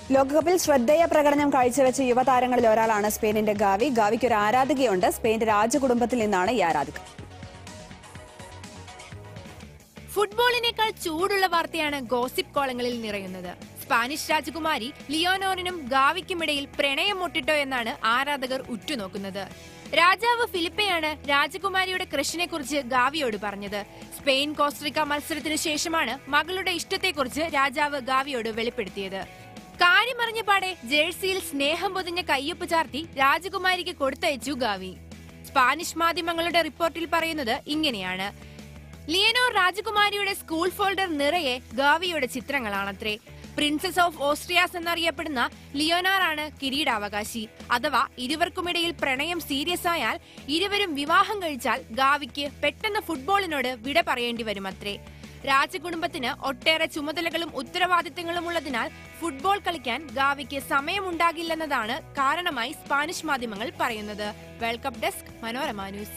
ലോകകപ്പിൽ ശ്രദ്ധേയ പ്രകടനം കാഴ്ചവെച്ച യുവതാരങ്ങളിൽ ഒരാളാണ് സ്പെയിനിന്റെ ഗാവി ഗാവിക്ക് ഒരു ആരാധികയുണ്ട് സ്പെയിന്റെ രാജകുടുംബത്തിൽ നിന്നാണ് ഈ ആരാധിക ഫുട്ബോളിനേക്കാൾ ചൂടുള്ള വാർത്തയാണ് ഗോസിപ്പ് കോളങ്ങളിൽ നിറയുന്നത് സ്പാനിഷ് രാജകുമാരി ലിയോനോറിനും ഗാവിക്കുമിടയിൽ പ്രണയം മുട്ടിട്ടോ എന്നാണ് ആരാധകർ ഉറ്റുനോക്കുന്നത് രാജാവ് ഫിലിപ്പയാണ് രാജകുമാരിയുടെ ക്രഷിനെ കുറിച്ച് ഗാവിയോട് പറഞ്ഞത് സ്പെയിൻ കോസ്ട്രിക്ക മത്സരത്തിനു ശേഷമാണ് മകളുടെ ഇഷ്ടത്തെക്കുറിച്ച് രാജാവ് ഗാവിയോട് വെളിപ്പെടുത്തിയത് കാര്യമറിഞ്ഞ പാടെ ജേഴ്സിയിൽ സ്നേഹം പൊതിഞ്ഞ കയ്യൊപ്പ് ചാർത്തി രാജകുമാരിക്ക് കൊടുത്തയച്ചു ഗാവി സ്പാനിഷ് മാധ്യമങ്ങളുടെ റിപ്പോർട്ടിൽ പറയുന്നത് ഇങ്ങനെയാണ് ലിയനോർ രാജകുമാരിയുടെ സ്കൂൾ ഫോൾഡർ നിറയെ ഗാവിയുടെ ചിത്രങ്ങളാണത്രേ പ്രിൻസസ് ഓഫ് ഓസ്ട്രിയാസ് എന്നറിയപ്പെടുന്ന ലിയോനാർ ആണ് കിരീടാവകാശി അഥവാ ഇരുവർക്കുമിടയിൽ പ്രണയം സീരിയസ് ആയാൽ ഇരുവരും വിവാഹം കഴിച്ചാൽ ഗാവിക്ക് പെട്ടെന്ന് ഫുട്ബോളിനോട് വിട പറയേണ്ടി വരുമത്രേ രാജകുടുംബത്തിന് ഒട്ടേറെ ചുമതലകളും ഉത്തരവാദിത്തങ്ങളും ഉള്ളതിനാൽ ഫുട്ബോൾ കളിക്കാൻ ഗാവിക്ക് സമയമുണ്ടാകില്ലെന്നതാണ് കാരണമായി സ്പാനിഷ് മാധ്യമങ്ങൾ പറയുന്നത് world cup desk Manorama news